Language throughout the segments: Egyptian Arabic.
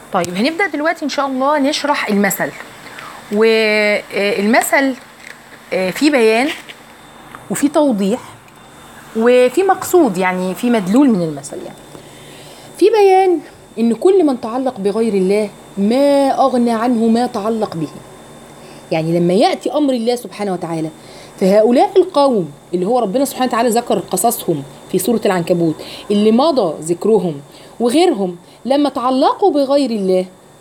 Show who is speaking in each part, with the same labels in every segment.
Speaker 1: طيب هنبدا دلوقتي ان شاء الله نشرح المثل والمثل في بيان وفي توضيح وفي مقصود يعني في مدلول من المثل يعني في بيان ان كل من تعلق بغير الله ما اغنى عنه ما تعلق به يعني لما ياتي امر الله سبحانه وتعالى فهؤلاء القوم اللي هو ربنا سبحانه وتعالى ذكر قصصهم في سوره العنكبوت اللي مضى ذكرهم وغيرهم لما تعلقوا بغير الله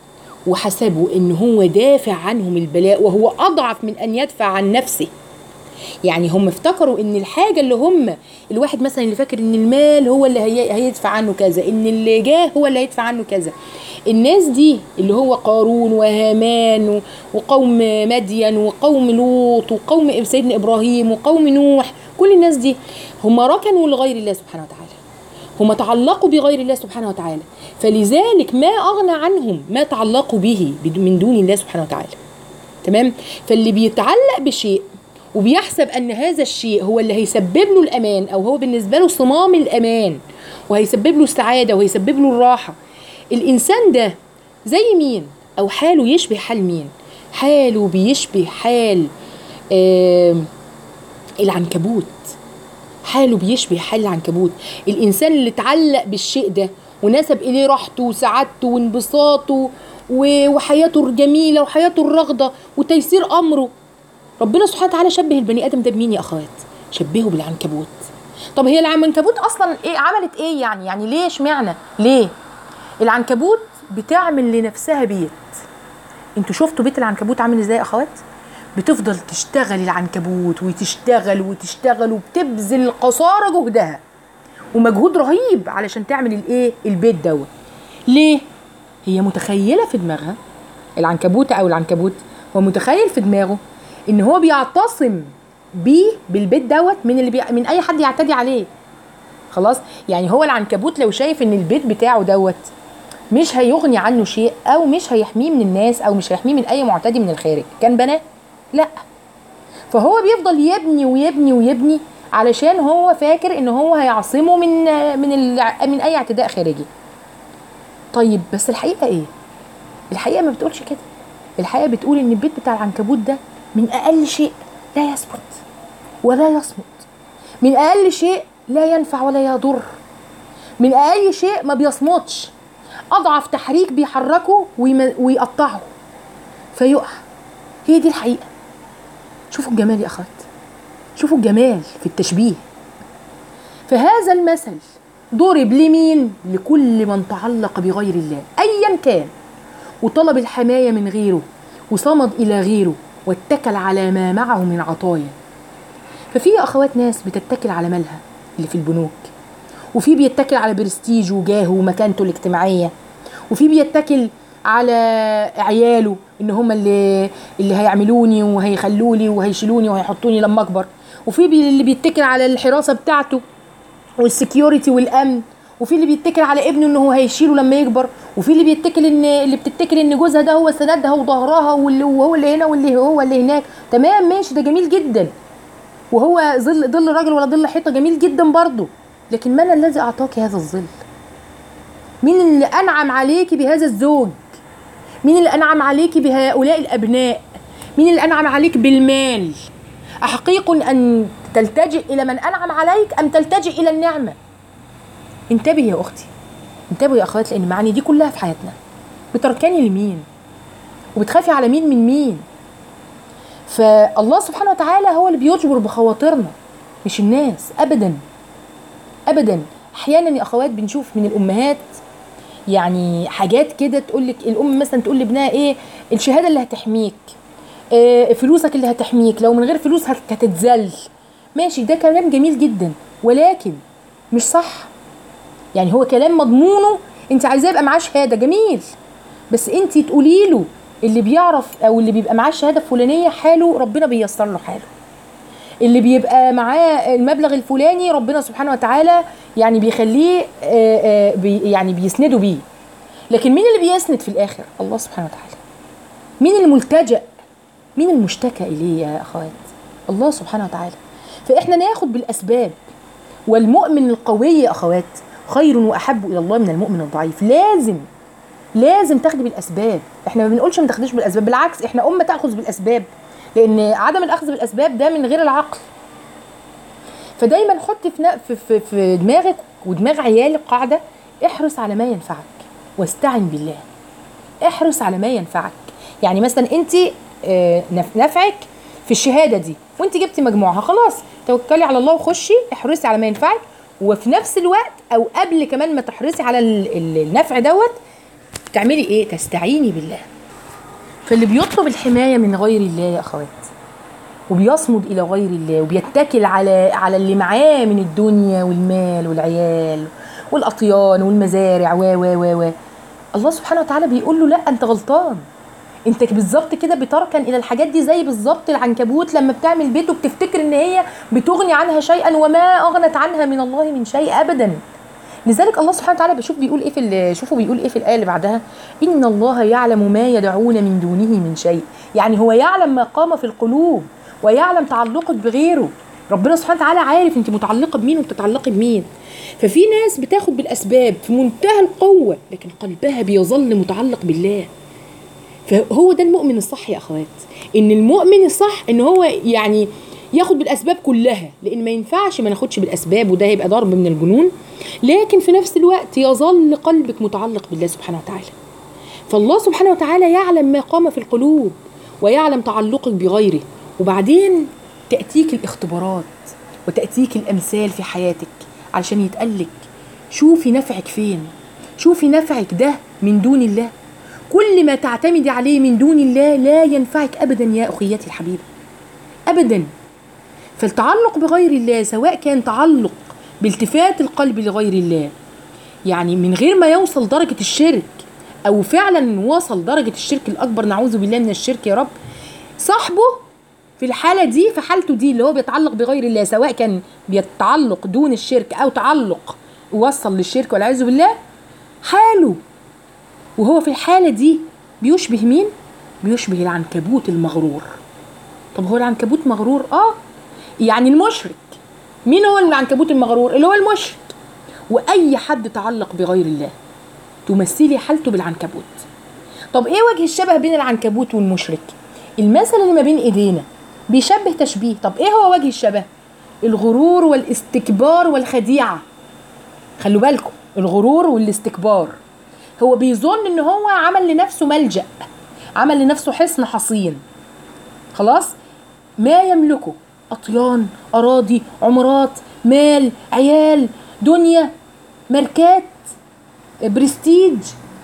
Speaker 1: وحسبوا ان هو دافع عنهم البلاء وهو اضعف من ان يدفع عن نفسه يعني هم افتكروا ان الحاجه اللي هم الواحد مثلا اللي فاكر ان المال هو اللي هي هيدفع عنه كذا ان اللي جاه هو اللي هيدفع عنه كذا الناس دي اللي هو قارون وهامان وقوم مدين وقوم لوط وقوم سيدنا ابراهيم وقوم نوح كل الناس دي هم ركنوا لغير الله سبحانه وتعالى هم تعلقوا بغير الله سبحانه وتعالى فلذلك ما اغنى عنهم ما تعلقوا به من دون الله سبحانه وتعالى تمام فاللي بيتعلق بشيء وبيحسب ان هذا الشيء هو اللي هيسبب له الامان او هو بالنسبه له صمام الامان وهيسبب له السعاده وهيسبب له الراحه الانسان ده زي مين او حاله يشبه حال مين حاله بيشبه حال آه العنكبوت حاله بيشبه حال العنكبوت الانسان اللي اتعلق بالشيء ده ونسب اليه راحته وسعادته وانبساطه وحياته الجميله وحياته الرغده وتيسير امره ربنا سبحانه وتعالى شبه البني ادم ده بمين يا اخوات شبهه بالعنكبوت طب هي العنكبوت اصلا ايه عملت ايه يعني يعني ليه اشمعنى ليه العنكبوت بتعمل لنفسها بيت انتوا شفتوا بيت العنكبوت عامل ازاي يا اخوات بتفضل تشتغل العنكبوت وتشتغل وتشتغل وبتبذل قصارى جهدها ومجهود رهيب علشان تعمل الايه البيت دوت ليه هي متخيله في دماغها العنكبوت او العنكبوت هو متخيل في دماغه ان هو بيعتصم بيه بالبيت دوت من اللي بي... من اي حد يعتدي عليه خلاص يعني هو العنكبوت لو شايف ان البيت بتاعه دوت مش هيغني عنه شيء او مش هيحميه من الناس او مش هيحميه من اي معتدي من الخارج كان بناه لا فهو بيفضل يبني ويبني ويبني علشان هو فاكر ان هو هيعصمه من من ال... من اي اعتداء خارجي طيب بس الحقيقه ايه الحقيقه ما بتقولش كده الحقيقه بتقول ان البيت بتاع العنكبوت ده من اقل شيء لا يثبت ولا يصمت من اقل شيء لا ينفع ولا يضر من اقل شيء ما بيصمتش اضعف تحريك بيحركه ويقطعه فيقع هي دي الحقيقه شوفوا الجمال يا اخوات شوفوا الجمال في التشبيه فهذا المثل ضرب لمين لكل من تعلق بغير الله ايا كان وطلب الحمايه من غيره وصمد الى غيره واتكل على ما معه من عطايا ففي اخوات ناس بتتكل على مالها اللي في البنوك وفي بيتكل على برستيجه وجاهه ومكانته الاجتماعيه وفي بيتكل على عياله ان هم اللي اللي هيعملوني وهيخلوني وهيشيلوني وهيحطوني لما اكبر وفي بي اللي بيتكل على الحراسه بتاعته والسكيورتي والامن وفي اللي بيتكل على ابنه ان هو هيشيله لما يكبر وفي اللي بيتكل ان اللي بتتكل ان جوزها ده هو سندها وظهرها واللي وهو اللي هنا واللي هو اللي هناك تمام ماشي ده جميل جدا وهو ظل ظل راجل ولا ظل حيطه جميل جدا برضه لكن من الذي اعطاك هذا الظل مين اللي انعم عليك بهذا الزوج مين اللي انعم عليك بهؤلاء الابناء مين اللي انعم عليك بالمال احقيق ان تلتجئ الى من انعم عليك ام تلتجئ الى النعمه انتبهي يا اختي انتبهوا يا اخوات لان المعاني دي كلها في حياتنا بتركني لمين وبتخافي على مين من مين فالله سبحانه وتعالى هو اللي بيجبر بخواطرنا مش الناس ابدا ابدا احيانا يا اخوات بنشوف من الامهات يعني حاجات كده تقول لك الام مثلا تقول لابنها ايه الشهاده اللي هتحميك إيه فلوسك اللي هتحميك لو من غير فلوس هتتذل ماشي ده كلام جميل جدا ولكن مش صح يعني هو كلام مضمونه انت عايزاه يبقى معاه شهاده جميل بس انت تقولي له اللي بيعرف او اللي بيبقى معاه الشهاده الفلانيه حاله ربنا بيسر له حاله اللي بيبقى معاه المبلغ الفلاني ربنا سبحانه وتعالى يعني بيخليه آآ آآ بي يعني بيسنده بيه لكن مين اللي بيسند في الاخر الله سبحانه وتعالى مين الملتجأ مين المشتكى اليه يا اخوات الله سبحانه وتعالى فاحنا ناخد بالاسباب والمؤمن القوي يا اخوات خير واحب الى الله من المؤمن الضعيف لازم لازم تاخدي بالاسباب احنا ما بنقولش ما تاخديش بالاسباب بالعكس احنا امه تاخذ بالاسباب لان عدم الاخذ بالاسباب ده من غير العقل فدايما حط في نا- في في, في دماغك ودماغ عيالك قاعده احرص على ما ينفعك واستعن بالله احرص على ما ينفعك يعني مثلا انت آه، نف- نفعك في الشهاده دي وانت جبتي مجموعها خلاص توكلي على الله وخشي احرصي على ما ينفعك وفي نفس الوقت او قبل كمان ما تحرصي على ال- ال- النفع دوت تعملي ايه تستعيني بالله فاللي بيطلب الحمايه من غير الله يا اخوات وبيصمد الى غير الله وبيتكل على على اللي معاه من الدنيا والمال والعيال والاطيان والمزارع و و و و الله سبحانه وتعالى بيقول له لا انت غلطان انت بالظبط كده بتركن الى الحاجات دي زي بالظبط العنكبوت لما بتعمل بيت وبتفتكر ان هي بتغني عنها شيئا وما اغنت عنها من الله من شيء ابدا لذلك الله سبحانه وتعالى بشوف بيقول ايه في ال- شوفوا بيقول ايه في الايه اللي بعدها ان الله يعلم ما يدعون من دونه من شيء يعني هو يعلم ما قام في القلوب ويعلم تعلقك بغيره ربنا سبحانه وتعالى عارف انت متعلقه بمين وبتتعلقي بمين ففي ناس بتاخد بالاسباب في منتهى القوه لكن قلبها بيظل متعلق بالله فهو ده المؤمن الصح يا اخوات ان المؤمن الصح ان هو يعني ياخد بالاسباب كلها لان ما ينفعش ما ناخدش بالاسباب وده هيبقى ضرب من الجنون لكن في نفس الوقت يظل قلبك متعلق بالله سبحانه وتعالى فالله سبحانه وتعالى يعلم ما قام في القلوب ويعلم تعلقك بغيره وبعدين تأتيك الاختبارات وتأتيك الأمثال في حياتك علشان يتقلك شوفي نفعك فين شوفي نفعك ده من دون الله كل ما تعتمدي عليه من دون الله لا ينفعك أبدا يا أخيتي الحبيبة أبدا فالتعلق بغير الله سواء كان تعلق بالتفات القلب لغير الله يعني من غير ما يوصل درجة الشرك أو فعلا وصل درجة الشرك الأكبر نعوذ بالله من الشرك يا رب صاحبه في الحالة دي في حالته دي اللي هو بيتعلق بغير الله سواء كان بيتعلق دون الشرك أو تعلق وصل للشرك والعياذ بالله حاله وهو في الحالة دي بيشبه مين؟ بيشبه العنكبوت المغرور طب هو العنكبوت مغرور؟ اه يعني المشرك مين هو العنكبوت المغرور؟ اللي هو المشرك واي حد تعلق بغير الله تمثلي حالته بالعنكبوت طب ايه وجه الشبه بين العنكبوت والمشرك المثل اللي ما بين ايدينا بيشبه تشبيه طب ايه هو وجه الشبه الغرور والاستكبار والخديعه خلوا بالكم الغرور والاستكبار هو بيظن ان هو عمل لنفسه ملجأ عمل لنفسه حصن حصين خلاص ما يملكه أطيان أراضي عمارات مال عيال دنيا ماركات برستيج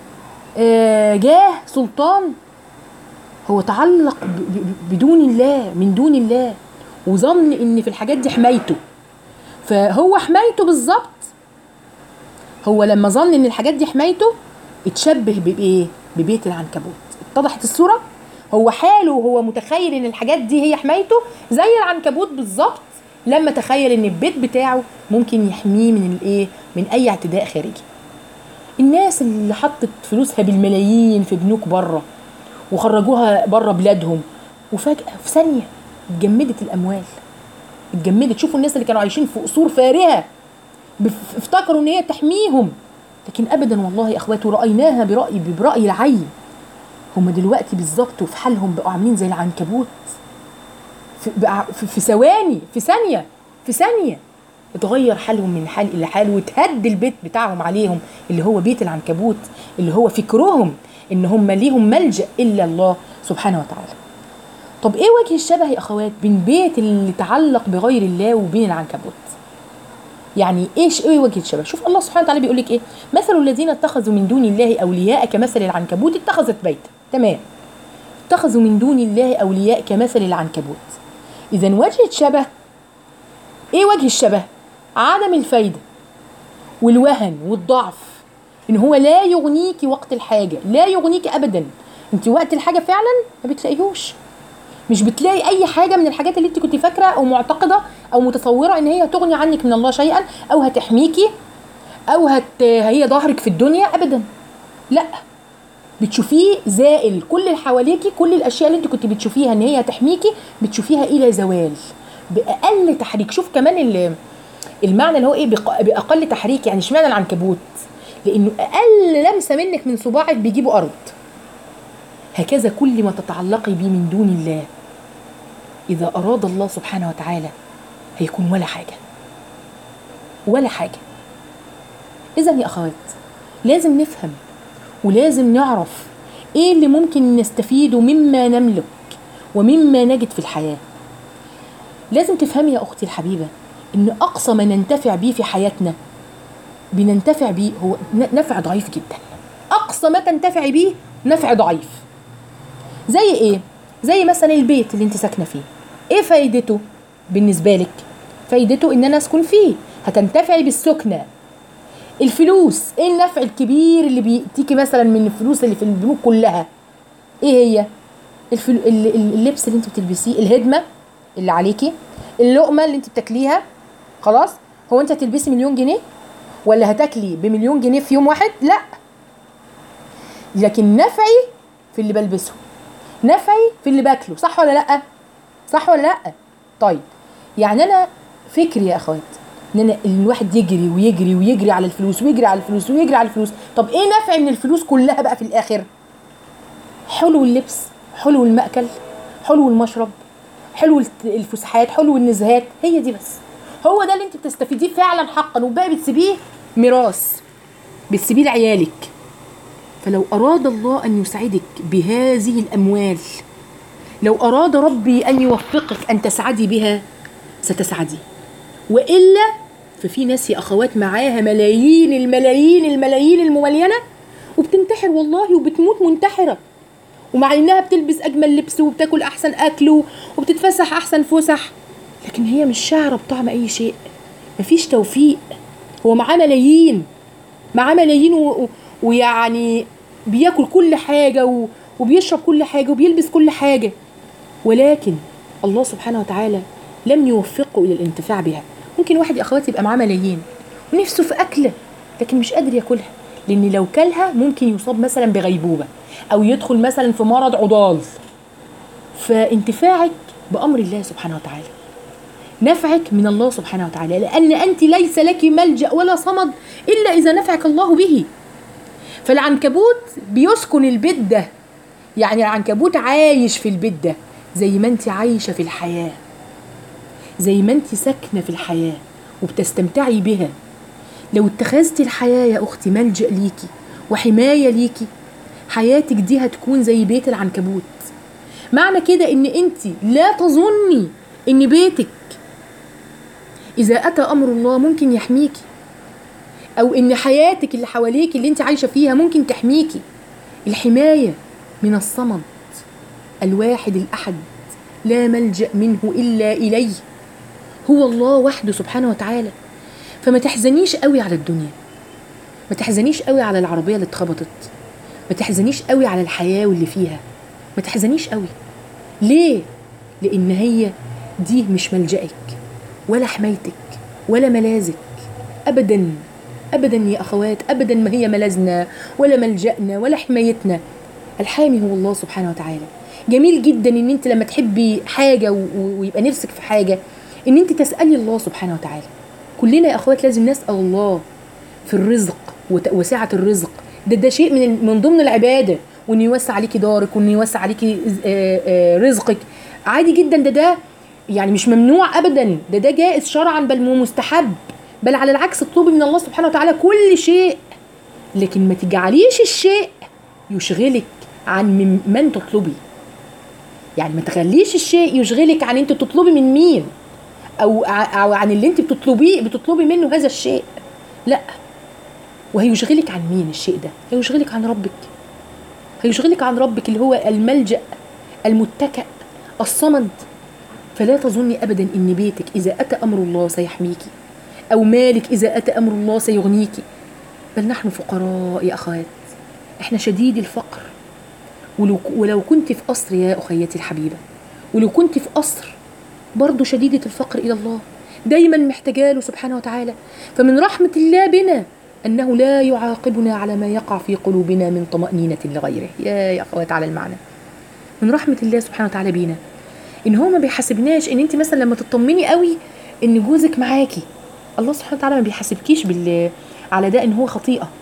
Speaker 1: آه، جاه سلطان هو تعلق ب- ب- بدون الله من دون الله وظن ان في الحاجات دي حمايته فهو حمايته بالظبط هو لما ظن ان الحاجات دي حمايته اتشبه بايه ببيت العنكبوت اتضحت الصوره هو حاله وهو متخيل ان الحاجات دي هي حمايته زي العنكبوت بالظبط لما تخيل ان البيت بتاعه ممكن يحميه من الايه من اي اعتداء خارجي الناس اللي حطت فلوسها بالملايين في بنوك بره وخرجوها بره بلادهم وفجاه في ثانيه اتجمدت الاموال اتجمدت شوفوا الناس اللي كانوا عايشين في قصور فارهه بف- افتكروا ان هي تحميهم لكن ابدا والله يا اخواتي رايناها براي براي العين هم دلوقتي بالظبط وفي حالهم بقوا عاملين زي العنكبوت في, بقى- في, في ثواني في ثانيه في ثانيه اتغير حالهم من حال الى حال وتهد البيت بتاعهم عليهم اللي هو بيت العنكبوت اللي هو فكرهم ان هم ليهم ملجا الا الله سبحانه وتعالى طب ايه وجه الشبه يا اخوات بين بيت اللي تعلق بغير الله وبين العنكبوت يعني ايش ايه وجه الشبه شوف الله سبحانه وتعالى بيقول لك ايه مثل الذين اتخذوا من دون الله اولياء كمثل العنكبوت اتخذت بيتا تمام اتخذوا من دون الله اولياء كمثل العنكبوت اذا وجه الشبه ايه وجه الشبه عدم الفايده والوهن والضعف ان هو لا يغنيك وقت الحاجه لا يغنيك ابدا انت وقت الحاجه فعلا ما بتلاقيهوش مش بتلاقي اي حاجه من الحاجات اللي انت كنت فاكره او معتقده او متصوره ان هي هتغني عنك من الله شيئا او هتحميكي او هت هي ظهرك في الدنيا ابدا لا بتشوفيه زائل كل اللي حواليكي كل الاشياء اللي انت كنت بتشوفيها ان هي هتحميكي بتشوفيها الى زوال باقل تحريك شوف كمان ال- المعنى اللي هو ايه بق- باقل تحريك يعني اشمعنى العنكبوت لانه اقل لمسه منك من صباعك بيجيبوا ارض هكذا كل ما تتعلقي به من دون الله اذا اراد الله سبحانه وتعالى هيكون ولا حاجه ولا حاجه اذا يا اخوات لازم نفهم ولازم نعرف ايه اللي ممكن نستفيده مما نملك ومما نجد في الحياه لازم تفهمي يا اختي الحبيبه ان اقصى ما ننتفع بيه في حياتنا بننتفع بيه هو ن- نفع ضعيف جدا اقصى ما تنتفعي بيه نفع ضعيف زي ايه زي مثلا البيت اللي انت ساكنه فيه ايه فايدته بالنسبه لك فايدته ان انا اسكن فيه هتنتفعي بالسكنه الفلوس ايه النفع الكبير اللي بيأتيكي مثلا من الفلوس اللي في البنوك كلها ايه هي الفل... ال- ال- اللبس اللي انت بتلبسيه الهدمه اللي عليكي اللقمه اللي انت بتاكليها خلاص هو انت هتلبسي مليون جنيه ولا هتاكلي بمليون جنيه في يوم واحد لا لكن نفعي في اللي بلبسه نفعي في اللي باكله صح ولا لا صح ولا لا طيب يعني انا فكري يا اخوات ان انا إن الواحد يجري ويجري ويجري على الفلوس ويجري على الفلوس ويجري على الفلوس طب ايه نفع من الفلوس كلها بقى في الاخر حلو اللبس حلو المأكل حلو المشرب حلو الت- الفسحات حلو النزهات هي دي بس هو ده اللي انت بتستفيديه فعلا حقا والباقي بتسيبيه ميراث بتسيبيه لعيالك فلو أراد الله أن يسعدك بهذه الأموال لو أراد ربي أن يوفقك أن تسعدي بها ستسعدي وإلا ففي ناس يا أخوات معاها ملايين الملايين الملايين المملينة وبتنتحر والله وبتموت منتحرة ومع إنها بتلبس أجمل لبس وبتاكل أحسن أكل وبتتفسح أحسن فسح لكن هي مش شاعرة بطعم أي شيء مفيش توفيق هو معاه ملايين معاه ملايين و... و... ويعني بياكل كل حاجة و... وبيشرب كل حاجة وبيلبس كل حاجة ولكن الله سبحانه وتعالى لم يوفقه إلى الانتفاع بها ممكن واحد يا أخواتي يبقى معاه ملايين ونفسه في أكلة لكن مش قادر ياكلها لأن لو كلها ممكن يصاب مثلا بغيبوبة أو يدخل مثلا في مرض عضال فانتفاعك بأمر الله سبحانه وتعالى نفعك من الله سبحانه وتعالى لأن أنت ليس لك ملجأ ولا صمد إلا إذا نفعك الله به فالعنكبوت بيسكن البيت ده يعني العنكبوت عايش في البيت ده زي ما انت عايشة في الحياة زي ما انت ساكنة في الحياة وبتستمتعي بها لو اتخذتي الحياة يا أختي ملجأ ليكي وحماية ليكي حياتك دي هتكون زي بيت العنكبوت معنى كده ان انت لا تظني ان بيتك اذا اتى امر الله ممكن يحميكي او ان حياتك اللي حواليك اللي انت عايشه فيها ممكن تحميكي الحمايه من الصمد الواحد الاحد لا ملجا منه الا اليه هو الله وحده سبحانه وتعالى فما تحزنيش قوي على الدنيا ما تحزنيش قوي على العربيه اللي اتخبطت ما تحزنيش قوي على الحياه واللي فيها ما تحزنيش قوي ليه لان هي دي مش ملجأك ولا حمايتك ولا ملاذك ابدا ابدا يا اخوات ابدا ما هي ملاذنا ولا ملجأنا ولا حمايتنا الحامي هو الله سبحانه وتعالى جميل جدا ان انت لما تحبي حاجه و- و- ويبقى نفسك في حاجه ان انت تسالي الله سبحانه وتعالى كلنا يا اخوات لازم نسال الله في الرزق وت- وسعه الرزق ده ده شيء من ال- من ضمن العباده وانه يوسع عليكي دارك وانه يوسع عليكي آه، آه، رزقك عادي جدا ده ده يعني مش ممنوع ابدا ده ده جائز شرعا بل مستحب بل على العكس اطلبي من الله سبحانه وتعالى كل شيء لكن ما تجعليش الشيء يشغلك عن من, من تطلبي يعني ما تخليش الشيء يشغلك عن انت تطلبي من مين او ع- او عن اللي انت بتطلبيه بتطلبي منه هذا الشيء لا وهيشغلك عن مين الشيء ده هيشغلك عن ربك هيشغلك عن ربك اللي هو الملجأ المتكأ الصمد فلا تظني ابدا ان بيتك اذا اتى امر الله سيحميكي او مالك اذا اتى امر الله سيغنيكي بل نحن فقراء يا اخوات احنا شديد الفقر ولو, ولو كنت في قصر يا اخيتي الحبيبه ولو كنت في قصر برضه شديدة الفقر إلى الله دايما محتاجة له سبحانه وتعالى فمن رحمة الله بنا أنه لا يعاقبنا على ما يقع في قلوبنا من طمأنينة لغيره يا يا أخوات على المعنى من رحمة الله سبحانه وتعالى بينا إن هو ما بيحاسبناش إن أنت مثلا لما تطمني قوي إن جوزك معاكي الله سبحانه وتعالى ما بيحاسبكيش بال على ده إن هو خطيئة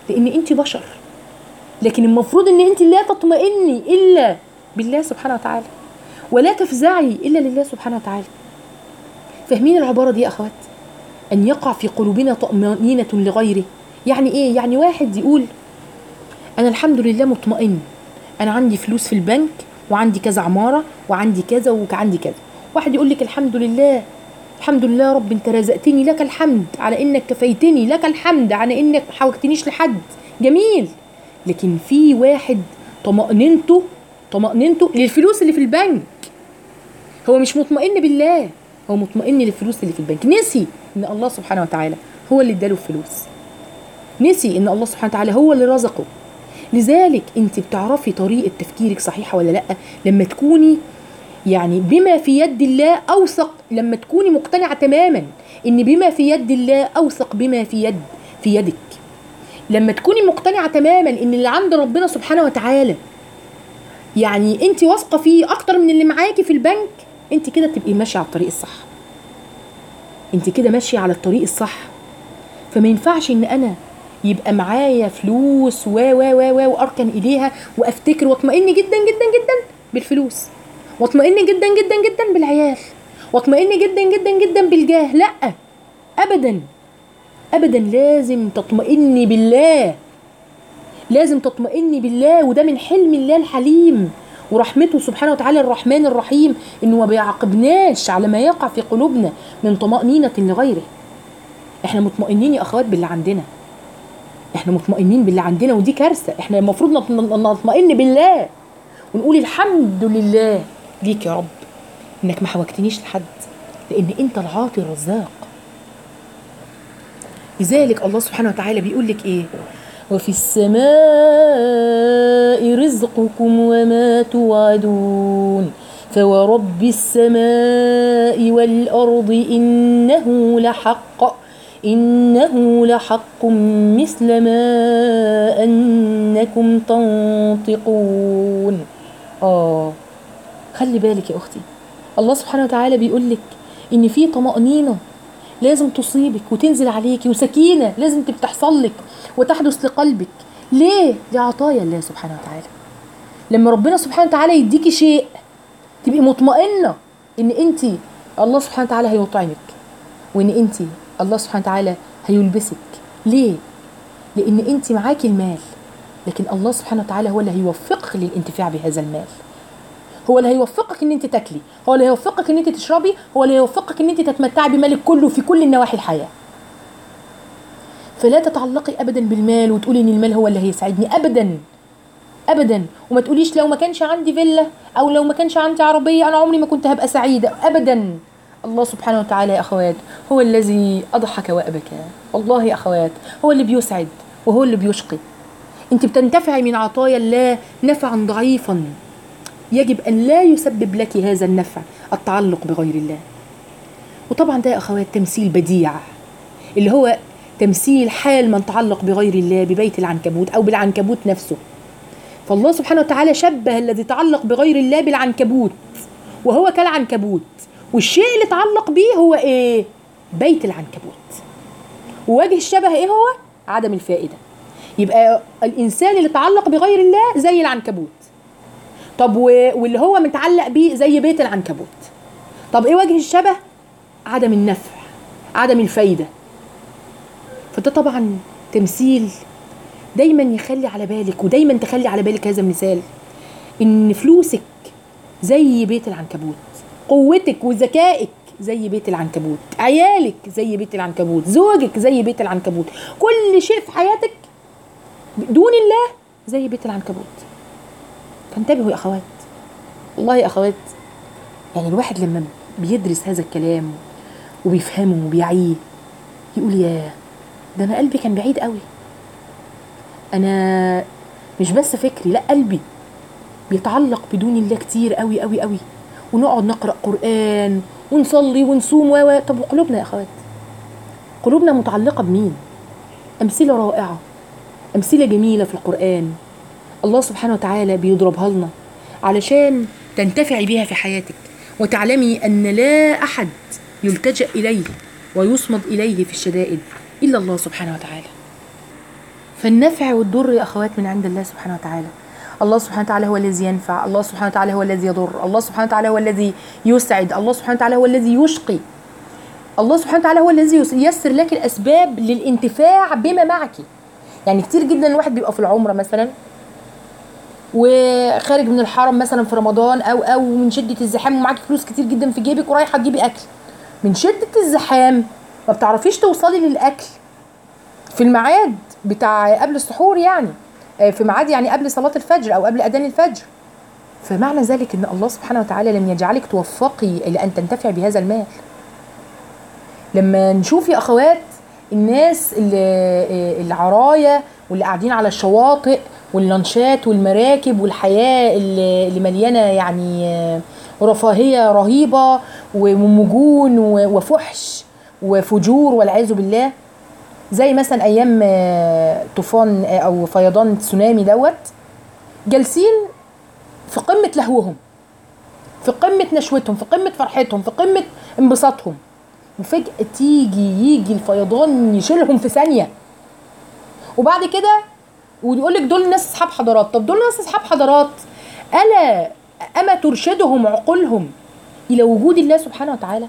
Speaker 1: لان انت بشر لكن المفروض ان انت لا تطمئني الا بالله سبحانه وتعالى ولا تفزعي الا لله سبحانه وتعالى فاهمين العباره دي يا اخوات ان يقع في قلوبنا طمانينه لغيره يعني ايه يعني واحد يقول انا الحمد لله مطمئن انا عندي فلوس في البنك وعندي كذا عماره وعندي كذا وعندي كذا واحد يقول لك الحمد لله الحمد لله يا رب انت رزقتني لك الحمد على انك كفيتني لك الحمد على انك ما حوجتنيش لحد جميل لكن في واحد طمأنينته طمأنينته للفلوس اللي في البنك هو مش مطمئن بالله هو مطمئن للفلوس اللي في البنك نسي ان الله سبحانه وتعالى هو اللي اداله الفلوس نسي ان الله سبحانه وتعالى هو اللي رزقه لذلك انت بتعرفي طريقه تفكيرك صحيحه ولا لا لما تكوني يعني بما في يد الله اوثق لما تكوني مقتنعه تماما ان بما في يد الله اوثق بما في يد في يدك لما تكوني مقتنعه تماما ان اللي عند ربنا سبحانه وتعالى يعني انت واثقه فيه اكتر من اللي معاكي في البنك انت كده تبقي ماشيه على الطريق الصح انت كده ماشيه على الطريق الصح فما ينفعش ان انا يبقى معايا فلوس و و و و واركن اليها وافتكر واطمئن جدا جدا جدا بالفلوس واطمئن جدا جدا جدا بالعيال واطمئن جدا جدا جدا بالجاه لا ابدا ابدا لازم تطمئني بالله لازم تطمئني بالله وده من حلم الله الحليم ورحمته سبحانه وتعالى الرحمن الرحيم انه ما بيعاقبناش على ما يقع في قلوبنا من طمأنينة لغيره احنا مطمئنين يا اخوات باللي عندنا احنا مطمئنين باللي عندنا ودي كارثه احنا المفروض نطمئن بالله ونقول الحمد لله ليك يا رب انك ما حوجتنيش لحد لان انت العاطي الرزاق لذلك الله سبحانه وتعالى بيقول لك ايه وفي السماء رزقكم وما توعدون فورب السماء والارض انه لحق إنه لحق مثل ما أنكم تنطقون آه خلي بالك يا أختي الله سبحانه وتعالى بيقول لك إن في طمأنينة لازم تصيبك وتنزل عليكي وسكينة لازم تحصل لك وتحدث لقلبك ليه؟ دي عطايا الله سبحانه وتعالى لما ربنا سبحانه وتعالى يديكي شيء تبقي مطمئنة إن أنت الله سبحانه وتعالى هيطعمك وإن أنت الله سبحانه وتعالى هيلبسك ليه لان انت معاكي المال لكن الله سبحانه وتعالى هو اللي هيوفقك للانتفاع بهذا المال هو اللي هيوفقك ان انت تاكلي هو اللي هيوفقك ان انت تشربي هو اللي هيوفقك ان انت تتمتعي بمالك كله في كل النواحي الحياه فلا تتعلقي ابدا بالمال وتقولي ان المال هو اللي هيساعدني ابدا ابدا وما تقوليش لو ما كانش عندي فيلا او لو ما كانش عندي عربيه انا عمري ما كنت هبقى سعيده ابدا الله سبحانه وتعالى يا اخوات هو الذي اضحك وابكى والله يا اخوات هو اللي بيسعد وهو اللي بيشقي انت بتنتفعي من عطايا الله نفعا ضعيفا يجب ان لا يسبب لك هذا النفع التعلق بغير الله وطبعا ده يا اخوات تمثيل بديع اللي هو تمثيل حال من تعلق بغير الله ببيت العنكبوت او بالعنكبوت نفسه فالله سبحانه وتعالى شبه الذي تعلق بغير الله بالعنكبوت وهو كالعنكبوت والشيء اللي اتعلق بيه هو ايه بيت العنكبوت ووجه الشبه ايه هو عدم الفائده يبقى الانسان اللي تعلق بغير الله زي العنكبوت طب واللي هو متعلق بيه زي بيت العنكبوت طب ايه وجه الشبه عدم النفع عدم الفايده فده طبعا تمثيل دايما يخلي على بالك ودايما تخلي على بالك هذا المثال ان فلوسك زي بيت العنكبوت قوتك وذكائك زي بيت العنكبوت عيالك زي بيت العنكبوت زوجك زي بيت العنكبوت كل شيء في حياتك دون الله زي بيت العنكبوت فانتبهوا يا اخوات والله يا اخوات يعني الواحد لما بيدرس هذا الكلام وبيفهمه وبيعيه يقول يا ده انا قلبي كان بعيد قوي انا مش بس فكري لا قلبي بيتعلق بدون الله كتير قوي قوي قوي ونقعد نقرا قران ونصلي ونصوم و طب وقلوبنا يا اخوات قلوبنا متعلقه بمين امثله رائعه امثله جميله في القران الله سبحانه وتعالى بيضربها لنا علشان تنتفعي بها في حياتك وتعلمي ان لا احد يلتجا اليه ويصمد اليه في الشدائد الا الله سبحانه وتعالى فالنفع والضر يا اخوات من عند الله سبحانه وتعالى الله سبحانه وتعالى هو الذي ينفع الله سبحانه وتعالى هو الذي يضر الله سبحانه وتعالى هو الذي يسعد الله سبحانه وتعالى هو الذي يشقي الله سبحانه وتعالى هو الذي يس- ييسر لك الاسباب للانتفاع بما معك يعني كتير جدا الواحد بيبقى في العمره مثلا وخارج من الحرم مثلا في رمضان او او من شده الزحام ومعاك فلوس كتير جدا في جيبك ورايحه تجيبي اكل من شده الزحام ما بتعرفيش توصلي للاكل في الميعاد بتاع قبل السحور يعني آه، في ميعاد يعني قبل صلاه الفجر او قبل اذان الفجر فمعنى ذلك ان الله سبحانه وتعالى لم يجعلك توفقي الى ان تنتفع بهذا المال لما نشوف يا اخوات الناس اللي العرايا واللي قاعدين على الشواطئ واللانشات والمراكب والحياه اللي اللي مليانه يعني آه، رفاهيه رهيبه ومجون و- وفحش وفجور والعياذ بالله زي مثلا ايام آه، طوفان آه، او فيضان تسونامي دوت جالسين في قمه لهوهم في قمه نشوتهم في قمه فرحتهم في قمه انبساطهم وفجاه تيجي يجي الفيضان يشيلهم في ثانيه وبعد كده ويقول لك دول ناس اصحاب حضارات طب دول ناس اصحاب حضارات الا اما ترشدهم عقولهم الى وجود الله سبحانه وتعالى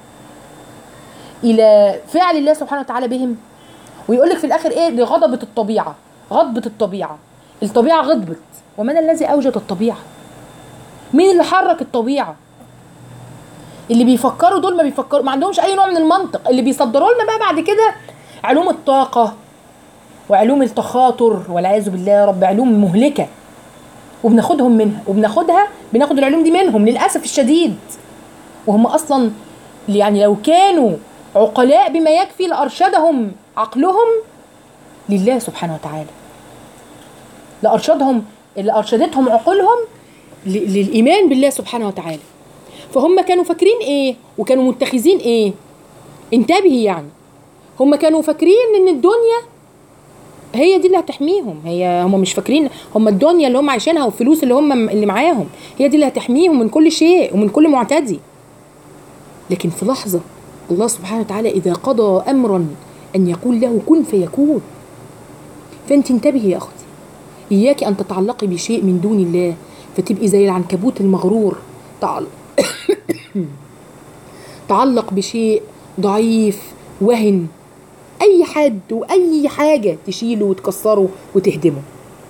Speaker 1: الى فعل الله سبحانه وتعالى بهم ويقول لك في الاخر ايه دي غضبة الطبيعة غضبة الطبيعة الطبيعة غضبت ومن الذي اوجد الطبيعة مين اللي حرك الطبيعة اللي بيفكروا دول ما بيفكروا ما عندهمش اي نوع من المنطق اللي بيصدروا لنا بقى بعد كده علوم الطاقة وعلوم التخاطر والعياذ بالله يا رب علوم مهلكة وبناخدهم منها وبناخدها بناخد العلوم دي منهم للاسف الشديد وهم اصلا يعني لو كانوا عقلاء بما يكفي لارشدهم عقلهم لله سبحانه وتعالى لارشدهم لارشدتهم عقولهم ل- للايمان بالله سبحانه وتعالى فهم كانوا فاكرين ايه وكانوا متخذين ايه انتبهي يعني هم كانوا فاكرين ان الدنيا هي دي اللي هتحميهم هي هم مش فاكرين هم الدنيا اللي هم عايشينها والفلوس اللي هم اللي معاهم هي دي اللي هتحميهم من كل شيء ومن كل معتدي لكن في لحظة الله سبحانه وتعالى إذا قضى أمرا أن يقول له كن فيكون فأنت انتبهي يا أختي إياك أن تتعلقي بشيء من دون الله فتبقي زي العنكبوت المغرور تعل... تعلق بشيء ضعيف وهن أي حد وأي حاجة تشيله وتكسره وتهدمه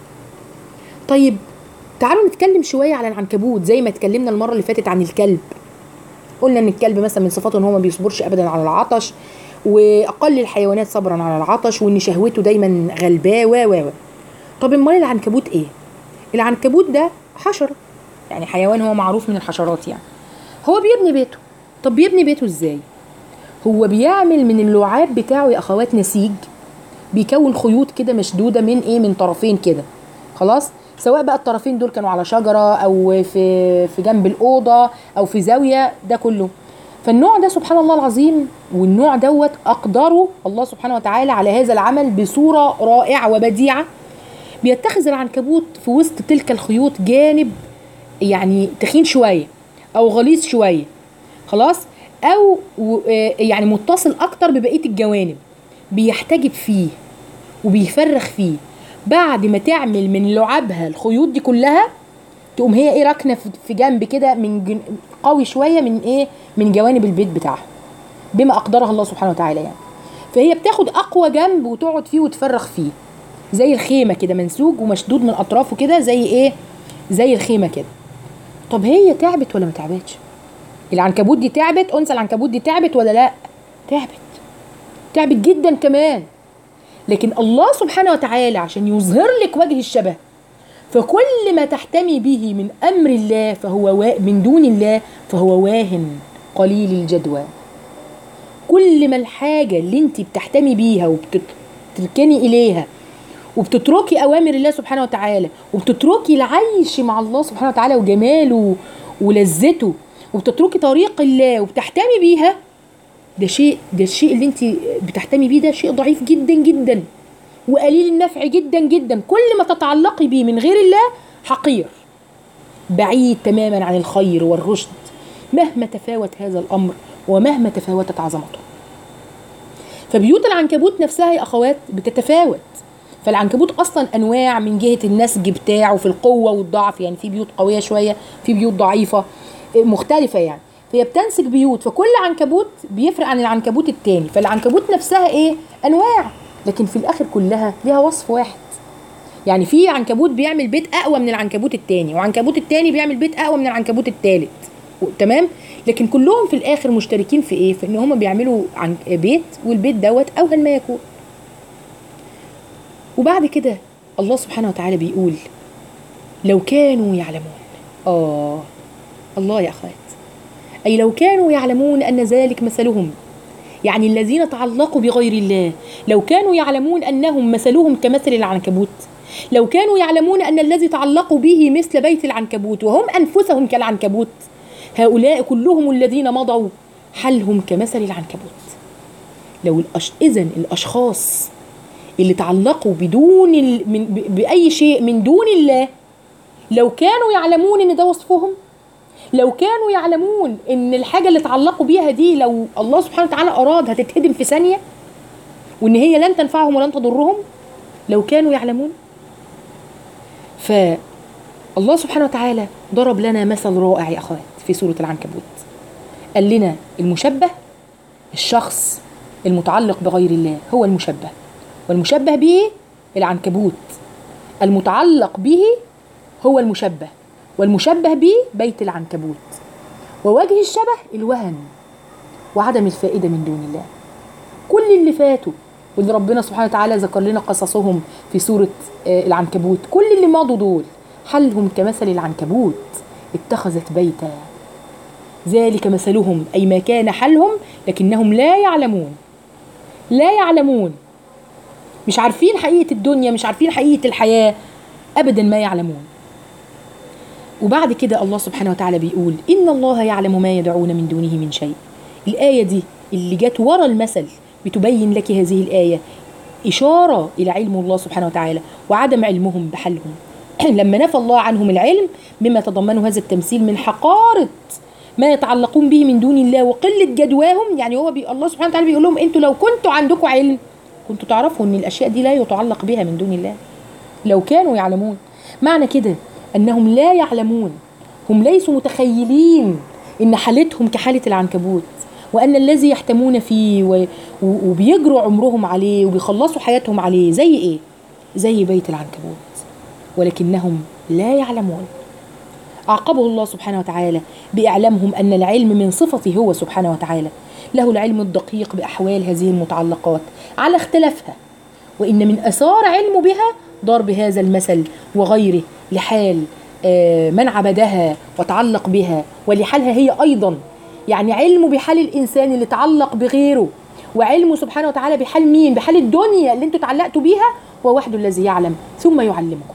Speaker 1: طيب تعالوا نتكلم شوية على العنكبوت زي ما اتكلمنا المرة اللي فاتت عن الكلب قلنا ان الكلب مثلا من صفاته ان هو ما بيصبرش ابدا على العطش واقل الحيوانات صبرا على العطش وان شهوته دايما غلباه و و و طب امال العنكبوت ايه العنكبوت ده حشره يعني حيوان هو معروف من الحشرات يعني هو بيبني بيته طب بيبني بيته ازاي هو بيعمل من اللعاب بتاعه يا اخوات نسيج بيكون خيوط كده مشدوده من ايه من طرفين كده خلاص سواء بقى الطرفين دول كانوا على شجره او في في جنب الاوضه او في زاويه ده كله فالنوع ده سبحان الله العظيم والنوع دوت اقدره الله سبحانه وتعالى على هذا العمل بصوره رائعه وبديعه بيتخذ العنكبوت في وسط تلك الخيوط جانب يعني تخين شويه او غليظ شويه خلاص او و- آه يعني متصل اكتر ببقيه الجوانب بيحتجب فيه وبيفرخ فيه بعد ما تعمل من لعابها الخيوط دي كلها تقوم هي ايه راكنه في- في جنب كده من جن... قوي شويه من ايه من جوانب البيت بتاعها بما اقدرها الله سبحانه وتعالى يعني فهي بتاخد اقوى جنب وتقعد فيه وتفرخ فيه زي الخيمه كده منسوج ومشدود من اطرافه كده زي ايه زي الخيمه كده طب هي تعبت ولا ما تعبتش العنكبوت دي تعبت انثى العنكبوت دي تعبت ولا لا تعبت تعبت جدا كمان لكن الله سبحانه وتعالى عشان يظهر لك وجه الشبه فكل ما تحتمي به من امر الله فهو وا... من دون الله فهو واهن قليل الجدوى كل ما الحاجه اللي انت بتحتمي بيها وبتركني اليها وبتتركي اوامر الله سبحانه وتعالى وبتتركي العيش مع الله سبحانه وتعالى وجماله ولذته وبتتركي طريق الله وبتحتمي بيها ده شيء ده الشيء اللي انت بتحتمي بيه ده شيء ضعيف جدا جدا وقليل النفع جدا جدا كل ما تتعلقي بيه من غير الله حقير بعيد تماما عن الخير والرشد مهما تفاوت هذا الامر ومهما تفاوتت عظمته فبيوت العنكبوت نفسها يا اخوات بتتفاوت فالعنكبوت اصلا انواع من جهه النسج بتاعه في القوه والضعف يعني في بيوت قويه شويه في بيوت ضعيفه إيه، مختلفه يعني فهي بتنسج بيوت فكل عنكبوت بيفرق عن العنكبوت التاني فالعنكبوت نفسها ايه انواع لكن في الاخر كلها ليها وصف واحد يعني في عنكبوت بيعمل بيت اقوى من العنكبوت التاني وعنكبوت التاني بيعمل بيت اقوى من العنكبوت التالت و- تمام لكن كلهم في الاخر مشتركين في ايه في ان هم بيعملوا عن بيت والبيت دوت اوهن ما يكون وبعد كده الله سبحانه وتعالى بيقول لو كانوا يعلمون اه الله يا اخوات اي لو كانوا يعلمون ان ذلك مثلهم يعني الذين تعلقوا بغير الله لو كانوا يعلمون انهم مثلهم كمثل العنكبوت لو كانوا يعلمون ان الذي تعلقوا به مثل بيت العنكبوت وهم انفسهم كالعنكبوت هؤلاء كلهم الذين مضوا حلهم كمثل العنكبوت لو الأش... اذا الاشخاص اللي تعلقوا بدون ال... من... ب... باي شيء من دون الله لو كانوا يعلمون ان ده وصفهم لو كانوا يعلمون ان الحاجه اللي تعلقوا بيها دي لو الله سبحانه وتعالى اراد هتتهدم في ثانيه وان هي لن تنفعهم ولن تضرهم لو كانوا يعلمون فالله سبحانه وتعالى ضرب لنا مثل رائع يا اخوات في سوره العنكبوت قال لنا المشبه الشخص المتعلق بغير الله هو المشبه والمشبه به العنكبوت المتعلق به هو المشبه والمشبه به بيت العنكبوت ووجه الشبه الوهن وعدم الفائدة من دون الله كل اللي فاتوا واللي ربنا سبحانه وتعالى ذكر لنا قصصهم في سورة آه، العنكبوت كل اللي مضوا دول حلهم كمثل العنكبوت اتخذت بيتا ذلك مثلهم أي ما كان حلهم لكنهم لا يعلمون لا يعلمون مش عارفين حقيقة الدنيا مش عارفين حقيقة الحياة أبدا ما يعلمون وبعد كده الله سبحانه وتعالى بيقول إن الله يعلم ما يدعون من دونه من شيء الآية دي اللي جت ورا المثل بتبين لك هذه الآية إشارة إلى علم الله سبحانه وتعالى وعدم علمهم بحالهم لما نفى الله عنهم العلم بما تضمنه هذا التمثيل من حقارة ما يتعلقون به من دون الله وقلة جدواهم يعني هو بي الله سبحانه وتعالى بيقول لهم انتوا لو كنتوا عندكم علم كنتوا تعرفوا ان الاشياء دي لا يتعلق بها من دون الله لو كانوا يعلمون معنى كده انهم لا يعلمون هم ليسوا متخيلين ان حالتهم كحاله العنكبوت وان الذي يحتمون فيه و... و... وبيجروا عمرهم عليه وبيخلصوا حياتهم عليه زي ايه زي بيت العنكبوت ولكنهم لا يعلمون عاقبه الله سبحانه وتعالى بإعلامهم أن العلم من صفته هو سبحانه وتعالى له العلم الدقيق بأحوال هذه المتعلقات على اختلافها وإن من أثار علمه بها ضرب هذا المثل وغيره لحال آه، من عبدها وتعلق بها ولحالها هي أيضا يعني علمه بحال الإنسان اللي تعلق بغيره وعلمه سبحانه وتعالى بحال مين بحال الدنيا اللي انتوا تعلقتوا بيها هو وحده الذي يعلم ثم يعلمكم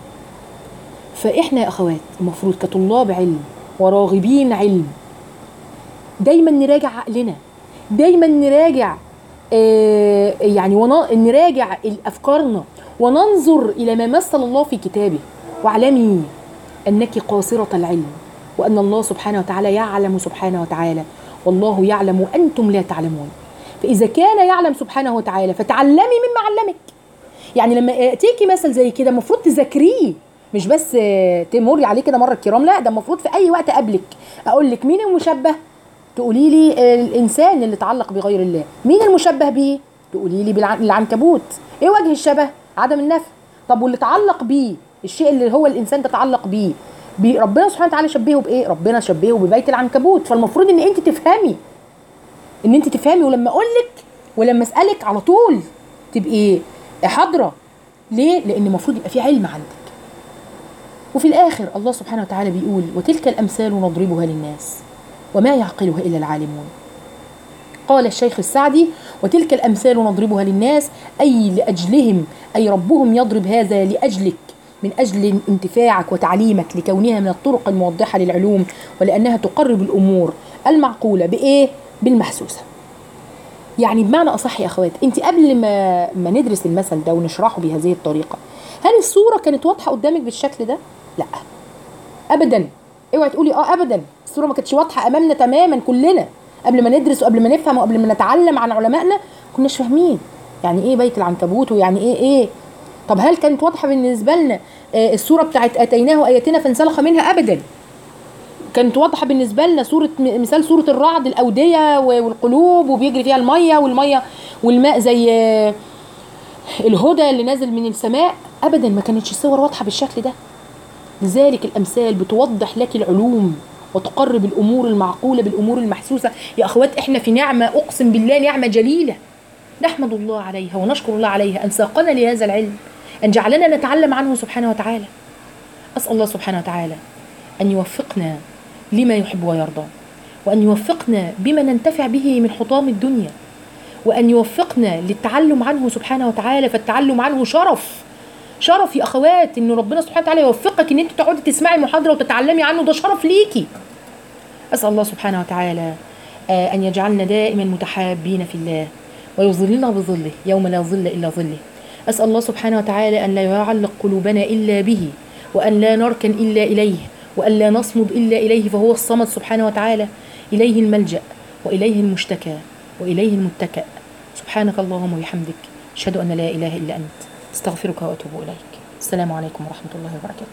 Speaker 1: فاحنا يا اخوات المفروض كطلاب علم وراغبين علم دايما نراجع عقلنا دايما نراجع آه يعني ونا- نراجع افكارنا وننظر الى ما مثل الله في كتابه واعلمي انك قاصره العلم وان الله سبحانه وتعالى يعلم سبحانه وتعالى والله يعلم وانتم لا تعلمون فاذا كان يعلم سبحانه وتعالى فتعلمي مما علمك يعني لما ياتيكي مثل زي كده المفروض تذاكريه مش بس آه، تمري عليه كده مره الكرام لا ده المفروض في اي وقت قبلك اقول لك مين المشبه تقولي لي آه، الانسان اللي تعلق بغير الله مين المشبه به تقولي لي بالع- العنكبوت ايه وجه الشبه عدم النفي طب واللي تعلق بيه الشيء اللي هو الانسان تتعلق بيه بي- ربنا سبحانه وتعالى شبهه بايه ربنا شبهه ببيت العنكبوت فالمفروض ان انت تفهمي ان انت تفهمي ولما اقول لك ولما اسالك على طول تبقي حاضره ليه لان المفروض يبقى في علم عندك وفي الاخر الله سبحانه وتعالى بيقول وتلك الامثال نضربها للناس وما يعقلها الا العالمون قال الشيخ السعدي وتلك الامثال نضربها للناس اي لاجلهم اي ربهم يضرب هذا لاجلك من اجل انتفاعك وتعليمك لكونها من الطرق الموضحه للعلوم ولانها تقرب الامور المعقوله بايه بالمحسوسه يعني بمعنى اصح يا اخوات انت قبل ما ما ندرس المثل ده ونشرحه بهذه الطريقه هل الصوره كانت واضحه قدامك بالشكل ده لا ابدا اوعي تقولي اه ابدا الصوره ما كانتش واضحه امامنا تماما كلنا قبل ما ندرس وقبل ما نفهم وقبل ما نتعلم عن علمائنا كناش فاهمين يعني ايه بيت العنكبوت ويعني ايه ايه طب هل كانت واضحه بالنسبه لنا آه، السوره بتاعت اتيناه اياتنا فانسلخ منها ابدا كانت واضحه بالنسبه لنا سوره م- مثال سوره الرعد الاوديه و- والقلوب وبيجري فيها الميه والميه والماء زي آه، الهدى اللي نازل من السماء ابدا ما كانتش الصور واضحه بالشكل ده لذلك الامثال بتوضح لك العلوم وتقرب الامور المعقوله بالامور المحسوسه يا اخوات احنا في نعمه اقسم بالله نعمه جليله نحمد الله عليها ونشكر الله عليها ان ساقنا لهذا العلم ان جعلنا نتعلم عنه سبحانه وتعالى اسال الله سبحانه وتعالى ان يوفقنا لما يحب ويرضى وان يوفقنا بما ننتفع به من حطام الدنيا وان يوفقنا للتعلم عنه سبحانه وتعالى فالتعلم عنه شرف شرف يا اخوات ان ربنا سبحانه وتعالى يوفقك ان انت تقعدي تسمعي محاضره وتتعلمي عنه ده شرف ليكي اسال الله سبحانه وتعالى آه، ان يجعلنا دائما متحابين في الله ويظلنا بظله يوم لا ظل الا ظله اسال الله سبحانه وتعالى ان لا يعلق قلوبنا الا به وان لا نركن الا اليه وان لا نصمد الا اليه فهو الصمد سبحانه وتعالى اليه الملجا واليه المشتكى واليه المتكأ سبحانك اللهم وبحمدك اشهد ان لا اله الا انت استغفرك واتوب اليك السلام عليكم ورحمه الله وبركاته